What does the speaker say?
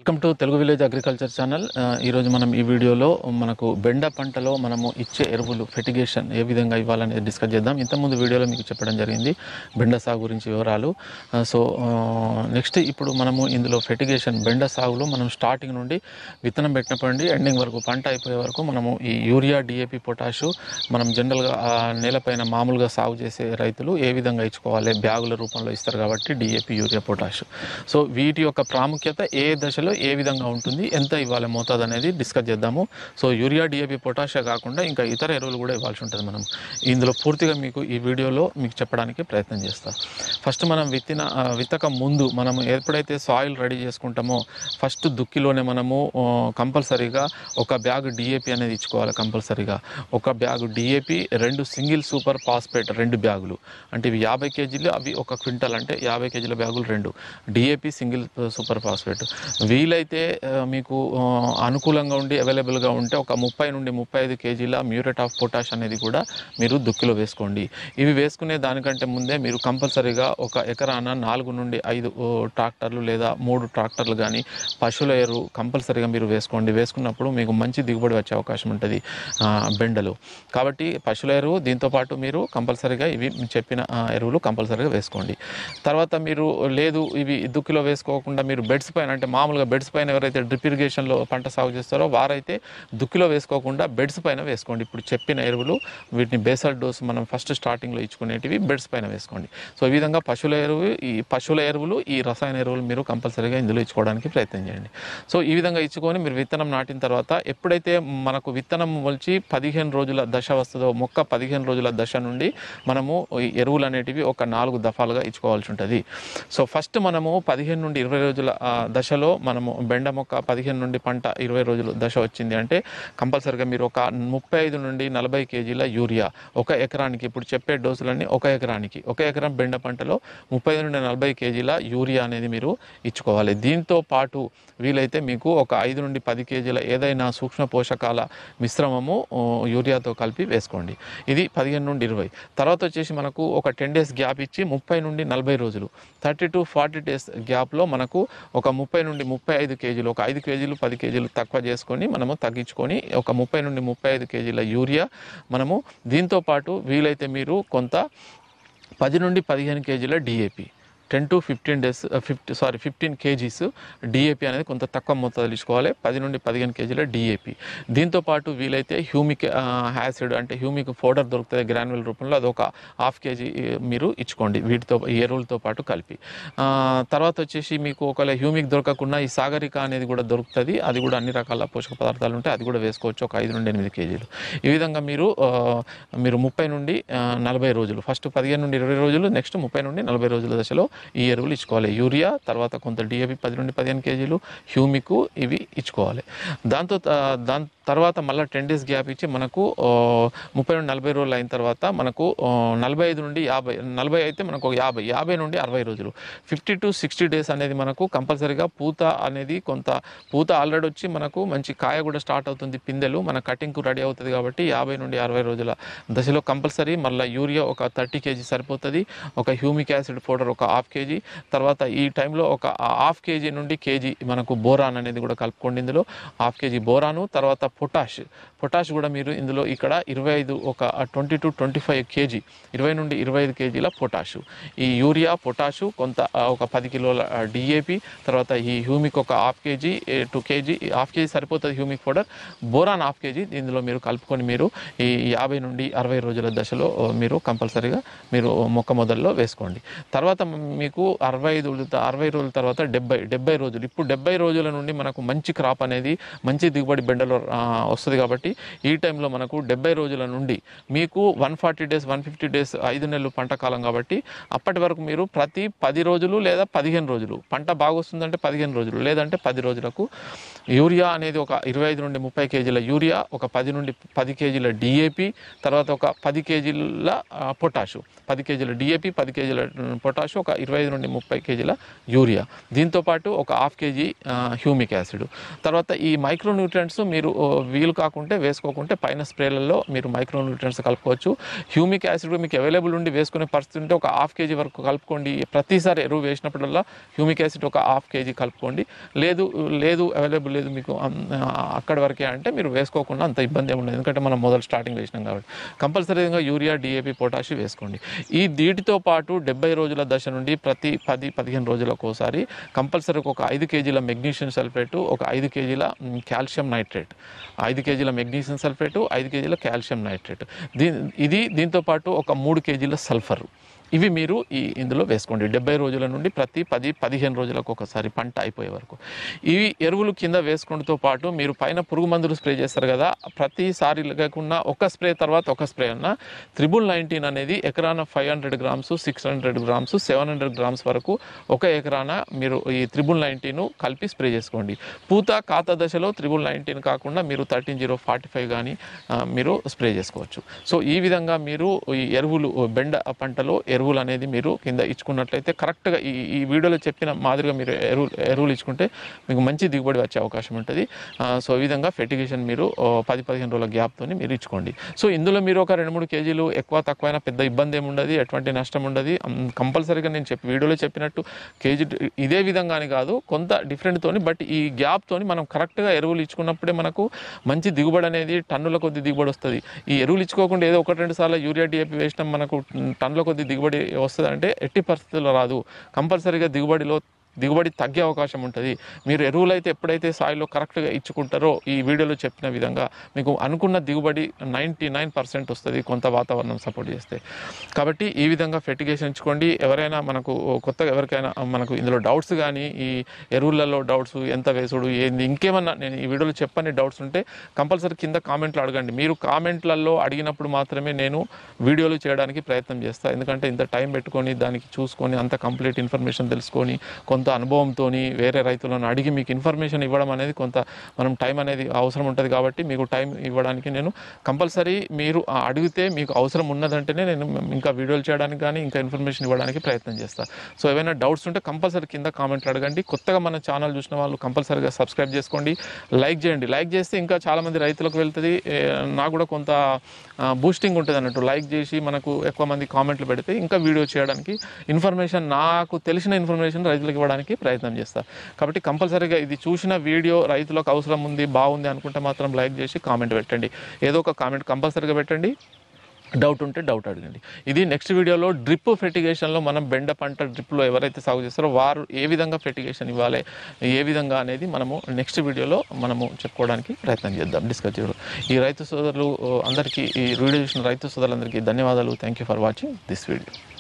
welcome to Telugu village agriculture channel ఆ, ఈరోజు మనం ఈ వీడియోలో మనకు బెండ పంటలో మనము ఇచ్చే ఎరువులు ఫెటిగేషన్ ఏ విధంగా ఇవ్వాలనేది డిస్కస్ చేద్దాం ఇంతకుముందు వీడియోలో మీకు చెప్పడం జరిగింది బెండ సాగు గురించి వివరాలు ఆ, సో నెక్స్ట్ ఇప్పుడు మనము ఇందులో ఫెటిగేషన్ బెండ సాగులో మనం స్టార్టింగ్ నుండి విత్తనం పెట్టినప్పటి నుండి ఎండింగ్ వరకు పంట అయిపోయే వరకు మనము ఈ యూరియా డిఏపి పొటాషు మనం జనరల్గా ఆ నేలపైన మామూలుగా సాగు చేసే రైతులు ఏ విధంగా ఇచ్చుకోవాలి బ్యాగుల రూపంలో ఇస్తారు కాబట్టి డిఏపి యూరియా పొటాషు సో వీటి యొక్క ప్రాముఖ్యత ఏ దశలో ఏ విధంగా ఉంటుంది ఎంత ఇవ్వాలి మోతాదు అనేది డిస్కస్ చేద్దాము సో యూరియా డిఏపి పొటాషియా కాకుండా ఇంకా ఇతర ఎరువులు కూడా ఇవ్వాల్సి ఉంటుంది మనం ఇందులో పూర్తిగా మీకు ఈ వీడియోలో మీకు చెప్పడానికి ప్రయత్నం చేస్తాం ఫస్ట్ మనం విత్తిన ఆ, విత్తక ముందు మనం ఎప్పుడైతే సాయిల్ రెడీ చేసుకుంటామో ఫస్ట్ దుక్కిలోనే మనము ఆ, కంపల్సరీగా ఒక బ్యాగ్ డిఏపి అనేది ఇచ్చుకోవాలి కంపల్సరీగా ఒక బ్యాగ్ డిఏపి రెండు సింగిల్ సూపర్ ఫాస్ఫేట్ రెండు బ్యాగులు అంటే ఇవి యాభై కేజీలు అవి ఒక క్వింటల్ అంటే యాభై కేజీల బ్యాగులు రెండు డిఏపి సింగిల్ సూపర్ ఫాస్ఫేట్ వీలైతే ఆ, మీకు ఆ, అనుకూలంగా ఉండి అవైలబుల్గా ఉంటే ఒక ముప్పై నుండి ముప్పై ఐదు కేజీల మ్యూరేట్ ఆఫ్ పొటాష్ అనేది కూడా మీరు దుక్కిలో వేసుకోండి ఇవి వేసుకునే దానికంటే ముందే మీరు కంపల్సరీగా ఒక ఎకరాన నాలుగు నుండి ఐదు ఓ, ట్రాక్టర్లు లేదా మూడు ట్రాక్టర్లు కానీ పశువుల ఎరువు కంపల్సరీగా మీరు వేసుకోండి వేసుకున్నప్పుడు మీకు మంచి దిగుబడి వచ్చే అవకాశం ఉంటుంది ఆ, బెండలు కాబట్టి పశువుల ఎరువు దీంతో పాటు మీరు కంపల్సరీగా ఇవి చెప్పిన ఆ, ఎరువులు కంపల్సరీగా వేసుకోండి తర్వాత మీరు లేదు ఇవి దుక్కిలో వేసుకోకుండా మీరు బెడ్స్ పైన అంటే మామూలుగా బెడ్స్ పైన ఎవరైతే డ్రిప్ ఇరిగేషన్లో పంట సాగు చేస్తారో వారైతే దుక్కిలో వేసుకోకుండా బెడ్స్ పైన వేసుకోండి ఇప్పుడు చెప్పిన ఎరువులు వీటిని బేసల్ డోస్ మనం ఫస్ట్ స్టార్టింగ్లో ఇచ్చుకునేటివి బెడ్స్ పైన వేసుకోండి సో ఈ విధంగా పశువుల ఎరువు ఈ పశువుల ఎరువులు ఈ రసాయన ఎరువులు మీరు కంపల్సరీగా ఇందులో ఇచ్చుకోవడానికి ప్రయత్నం చేయండి సో ఈ విధంగా ఇచ్చుకొని మీరు విత్తనం నాటిన తర్వాత ఎప్పుడైతే మనకు విత్తనం మొలిచి పదిహేను రోజుల దశ వస్తుందో మొక్క పదిహేను రోజుల దశ నుండి మనము ఈ ఎరువులు అనేటివి ఒక నాలుగు దఫాలుగా ఇచ్చుకోవాల్సి ఉంటుంది సో ఫస్ట్ మనము పదిహేను నుండి ఇరవై రోజుల ఆ, దశలో మనము బెండ మొక్క పదిహేను నుండి పంట ఇరవై రోజుల దశ వచ్చింది అంటే కంపల్సరిగా మీరు ఒక ముప్పై ఐదు నుండి నలభై కేజీల యూరియా ఒక ఎకరానికి ఇప్పుడు చెప్పే డోసులన్నీ ఒక ఎకరానికి ఒక ఎకరం బెండ పంటలో ముప్పై ఐదు నుండి నలభై కేజీల యూరియా అనేది మీరు ఇచ్చుకోవాలి దీంతో పాటు వీలైతే మీకు ఒక ఐదు నుండి పది కేజీల ఏదైనా సూక్ష్మ పోషకాల మిశ్రమము ఆ, యూరియాతో కలిపి వేసుకోండి ఇది పదిహేను నుండి ఇరవై తర్వాత వచ్చేసి మనకు ఒక టెన్ డేస్ గ్యాప్ ఇచ్చి ముప్పై నుండి నలభై రోజులు థర్టీ టు ఫార్టీ డేస్ గ్యాప్లో మనకు ఒక ముప్పై నుండి ముప్పై ఐదు కేజీలు ఒక ఐదు కేజీలు పది కేజీలు తక్కువ చేసుకొని మనము తగ్గించుకొని ఒక ముప్పై నుండి ముప్పై ఐదు కేజీల యూరియా మనము దీంతో పాటు వీలైతే మీరు కొంత పది నుండి పదిహేను కేజీల DAP ten to fifteen days fifty sorry fifteen kgs DAP అనేది కొంత తక్కువ మోతాదులు ఇచ్చుకోవాలి పది నుండి పదిహేను కేజీల డిఏపి దీంతో పాటు వీలైతే హ్యూమిక్ యాసిడ్ అంటే హ్యూమిక్ పౌడర్ దొరుకుతుంది గ్రాన్యువల్ రూపంలో అదొక హాఫ్ కేజీ మీరు ఇచ్చుకోండి వీటితో ఈ ఎరువులతో పాటు కలిపి ఆ, తర్వాత వచ్చేసి మీకు ఒకవేళ హ్యూమిక్ దొరకకుండా ఈ సాగరిక అనేది కూడా దొరుకుతుంది అది కూడా అన్ని రకాల పోషక పదార్థాలు ఉంటాయి అది కూడా వేసుకోవచ్చు ఒక ఐదు నుండి ఎనిమిది కేజీలు ఈ విధంగా మీరు ఆ, మీరు ముప్పై నుండి ఆ, నలభై రోజులు ఫస్ట్ పదిహేను నుండి ఇరవై రోజులు నెక్స్ట్ ముప్పై నుండి నలభై రోజుల దశలో ఈ ఎరువులు ఇచ్చుకోవాలి యూరియా తర్వాత కొంత డిఏపి పది నుండి పదిహేను కేజీలు హ్యూమిక్ ఇవి ఇచ్చుకోవాలి దాంతో త- దాని తర్వాత మళ్ళీ టెన్ డేస్ గ్యాప్ ఇచ్చి మనకు ఆ, ముప్పై నుండి నలభై రోజులు అయిన తర్వాత మనకు ఆ, నలభై ఐదు నుండి యాభై నలభై అయితే మనకు ఒక యాభై యాభై నుండి అరవై రోజులు ఫిఫ్టీ టు సిక్స్టీ డేస్ అనేది మనకు కంపల్సరీగా పూత అనేది కొంత పూత ఆల్రెడీ వచ్చి మనకు మంచి కాయ కూడా స్టార్ట్ అవుతుంది పిందెలు మన కటింగ్కు రెడీ అవుతుంది కాబట్టి యాభై నుండి అరవై రోజుల దశలో కంపల్సరీ మళ్ళీ యూరియా ఒక థర్టీ కేజీ సరిపోతుంది ఒక హ్యూమిక్ యాసిడ్ పౌడర్ ఒక హాఫ్ కేజీ తర్వాత ఈ టైంలో ఒక హాఫ్ కేజీ నుండి కేజీ మనకు బోరాన్ అనేది కూడా కలుపుకోండి ఇందులో హాఫ్ కేజీ బోరాను తర్వాత పొటాష్ పొటాష్ కూడా మీరు ఇందులో ఇక్కడ ఇరవై ఐదు ఒక twenty two twenty five kg ఇరవై నుండి ఇరవై ఐదు కేజీల పొటాషు ఈ యూరియా పొటాషు కొంత ఆ, ఒక పది కిలోల డిఏపి తర్వాత ఈ హ్యూమిక్ ఒక half kg two kg half kg సరిపోతుంది humic powder boron half kg ఇందులో మీరు కలుపుకొని మీరు ఈ యాభై నుండి అరవై రోజుల దశలో ఆ, మీరు కంపల్సరీగా మీరు మొక్క మొదల్లో వేసుకోండి తర్వాత మీకు అరవై ఐదు రోజుల అరవై రోజుల తర్వాత డెబ్బై డెబ్బై రోజులు ఇప్పుడు డెబ్బై రోజుల నుండి మనకు మంచి క్రాప్ అనేది మంచి దిగుబడి బెండలో ఆ, వస్తుంది కాబట్టి ఈ టైంలో మనకు డెబ్బై రోజుల నుండి మీకు one forty days one fifty days ఐదు నెలలు పంట కాలం కాబట్టి అప్పటి వరకు మీరు ప్రతి పది రోజులు లేదా పదిహేను రోజులు పంట బాగా వస్తుందంటే పదిహేను రోజులు లేదంటే పది రోజులకు యూరియా అనేది ఒక ఇరవై ఐదు నుండి ముప్పై కేజీల యూరియా ఒక పది నుండి పది కేజీల డిఏపి తర్వాత ఒక పది కేజీల ఆ, పొటాషు పది కేజీల డిఏపి పది కేజీల ఉమ్, పొటాషు ఒక ఇరవై ఐదు నుండి ముప్పై కేజీల యూరియా దీంతో పాటు ఒక హాఫ్ కేజీ ఆ, హ్యూమిక్ యాసిడ్ తర్వాత ఈ మైక్రో న్యూట్రియంట్స్ మీరు ఓ, వీలు కాకుంటే వేసుకోకుంటే పైన స్ప్రేలలో మీరు మైక్రో న్యూట్రియన్స్ కలుపుకోవచ్చు హ్యూమిక్ యాసిడ్ మీకు అవైలబుల్ ఉండి వేసుకునే పరిస్థితి ఉంటే ఒక హాఫ్ కేజీ వరకు కలుపుకోండి ప్రతిసారి ఎరువు వేసినప్పుడల్లా హ్యూమిక్ యాసిడ్ ఒక హాఫ్ కేజీ కలుపుకోండి లేదు లేదు అవైలబుల్ లేదు మీకు అమ్, అక్కడి వరకే అంటే మీరు వేసుకోకుండా అంత ఇబ్బంది ఏమి ఉండదు ఎందుకంటే మనం మొదలు స్టార్టింగ్ వేసినాం కాబట్టి కంపల్సరీగా యూరియా డిఏపి పొటాషి వేసుకోండి ఈ వీటితో పాటు డెబ్బై రోజుల దశ నుండి ప్రతి పది పదిహేను రోజులకు ఒకసారి కంపల్సరీ ఒక ఐదు కేజీల మెగ్నీషియం సల్ఫేటు ఒక ఐదు కేజీల మ్, కాల్షియం నైట్రేట్ ఐదు కేజీల మెగ్నీషియం సల్ఫేటు ఐదు కేజీల కాల్షియం నైట్రేట్ దీ ఇది దీంతో పాటు ఒక మూడు కేజీల సల్ఫర్ ఇవి మీరు ఈ ఇందులో వేసుకోండి డెబ్బై రోజుల నుండి ప్రతి పది పదిహేను రోజులకు ఒకసారి పంట అయిపోయే వరకు ఇవి ఎరువులు కింద వేసుకోవడంతో పాటు మీరు పైన పురుగు మందులు స్ప్రే చేస్తారు కదా ప్రతిసారి లేకుండా ఒక స్ప్రే తర్వాత ఒక స్ప్రే అన్న త్రిబుల్ నైన్టీన్ అనేది ఎకరాన five hundred grams six hundred grams seven hundred grams వరకు ఒక ఎకరాన మీరు ఈ త్రిబుల్ నైన్టీన్ కలిపి స్ప్రే చేసుకోండి పూత కాత దశలో త్రిబుల్ నైన్టీన్ కాకుండా మీరు థర్టీన్ జీరో ఫార్టీ ఫైవ్ కానీ మీరు స్ప్రే చేసుకోవచ్చు సో ఈ విధంగా మీరు ఈ ఎరువులు బెండ పంటలో ఎరువులు అనేది మీరు కింద ఇచ్చుకున్నట్లయితే కరెక్ట్గా ఈ ఈ వీడియోలో చెప్పిన మాదిరిగా మీరు ఎరువులు ఎరువులు ఇచ్చుకుంటే మీకు మంచి దిగుబడి వచ్చే అవకాశం ఉంటుంది ఆ, సో ఈ విధంగా ఫెర్టిగేషన్ మీరు ఓ, పది పదిహేను రోజుల గ్యాప్తో మీరు ఇచ్చుకోండి సో ఇందులో మీరు ఒక రెండు మూడు కేజీలు ఎక్కువ తక్కువైనా పెద్ద ఇబ్బంది ఏమి ఉండదు ఎటువంటి నష్టం ఉండదు కంపల్సరీగా నేను చెప్పి వీడియోలో చెప్పినట్టు కేజీ ఇదే విధంగా అని కాదు కొంత డిఫరెంట్ తోని బట్ ఈ గ్యాప్ తోని మనం కరెక్ట్గా ఎరువులు ఇచ్చుకున్నప్పుడే మనకు మంచి దిగుబడి అనేది టన్నుల కొద్ది దిగుబడి వస్తుంది ఈ ఎరువులు ఇచ్చుకోకుండా ఏదో ఒకటి రెండు సార్లు యూరియా డిఏపి వేసినాం మనకు టన్నుల కొద్ది దిగుబడి వస్తుంది అంటే ఎట్టి పరిస్థితుల్లో రాదు కంపల్సరీగా దిగుబడిలో దిగుబడి తగ్గే అవకాశం ఉంటుంది మీరు ఎరువులు అయితే ఎప్పుడైతే సాయిలో కరెక్ట్గా ఇచ్చుకుంటారో ఈ వీడియోలో చెప్పిన విధంగా మీకు అనుకున్న దిగుబడి నైంటీ నైన్ పర్సెంట్ వస్తుంది కొంత వాతావరణం సపోర్ట్ చేస్తే కాబట్టి ఈ విధంగా ఫెర్టిగేషన్ ఇచ్చుకోండి ఎవరైనా మనకు కొత్తగా ఎవరికైనా మనకు ఇందులో డౌట్స్ కానీ ఈ ఎరువులలో డౌట్స్ ఎంత వేసుడు ఏంది ఇంకేమన్నా నేను ఈ వీడియోలో చెప్పని డౌట్స్ ఉంటే కంపల్సరీ కింద కామెంట్లు అడగండి మీరు కామెంట్లలో అడిగినప్పుడు మాత్రమే నేను వీడియోలు చేయడానికి ప్రయత్నం చేస్తాను ఎందుకంటే ఇంత టైం పెట్టుకొని దానికి చూసుకొని అంత కంప్లీట్ ఇన్ఫర్మేషన్ తెలుసుకొని కొంత అనుభవంతో వేరే రైతులను అడిగి మీకు ఇన్ఫర్మేషన్ ఇవ్వడం అనేది కొంత మనం టైం అనేది అవసరం ఉంటుంది కాబట్టి మీకు టైం ఇవ్వడానికి నేను కంపల్సరీ మీరు ఆ అడిగితే మీకు అవసరం ఉన్నదంటేనే నేను ఇంకా వీడియోలు చేయడానికి కానీ ఇంకా ఇన్ఫర్మేషన్ ఇవ్వడానికి ప్రయత్నం చేస్తాను సో ఏమైనా డౌట్స్ ఉంటే కంపల్సరీ కింద కామెంట్లు అడగండి కొత్తగా మన ఛానల్ చూసిన వాళ్ళు కంపల్సరీగా సబ్స్క్రైబ్ చేసుకోండి లైక్ చేయండి లైక్ చేస్తే ఇంకా చాలామంది రైతులకు వెళ్తుంది ఏ, నాకు కూడా కొంత బూస్టింగ్ ఉంటుంది అన్నట్టు లైక్ చేసి మనకు ఎక్కువ మంది కామెంట్లు పెడితే ఇంకా వీడియో చేయడానికి ఇన్ఫర్మేషన్ నాకు తెలిసిన ఇన్ఫర్మేషన్ రైతులకు ఇవ్వడానికి ప్రయత్నం చేస్తా కాబట్టి కంపల్సరీగా ఇది చూసిన వీడియో రైతులకు అవసరం ఉంది బాగుంది అనుకుంటే మాత్రం లైక్ చేసి కామెంట్ పెట్టండి ఏదో ఒక కామెంట్ కంపల్సరీగా పెట్టండి డౌట్ ఉంటే డౌట్ అడగండి ఇది నెక్స్ట్ వీడియోలో డ్రిప్ ఫెర్టిగేషన్లో మనం బెండ పంట డ్రిప్లో ఎవరైతే సాగు చేస్తారో వారు ఏ విధంగా ఫెర్టిగేషన్ ఇవ్వాలి ఏ విధంగా అనేది మనము నెక్స్ట్ వీడియోలో మనము చెప్పుకోవడానికి ప్రయత్నం చేద్దాం డిస్కస్ చేయడం ఈ రైతు సోదరులు అందరికీ ఈ వీడియో చూసిన రైతు సోదరులందరికీ ధన్యవాదాలు thank you for watching this video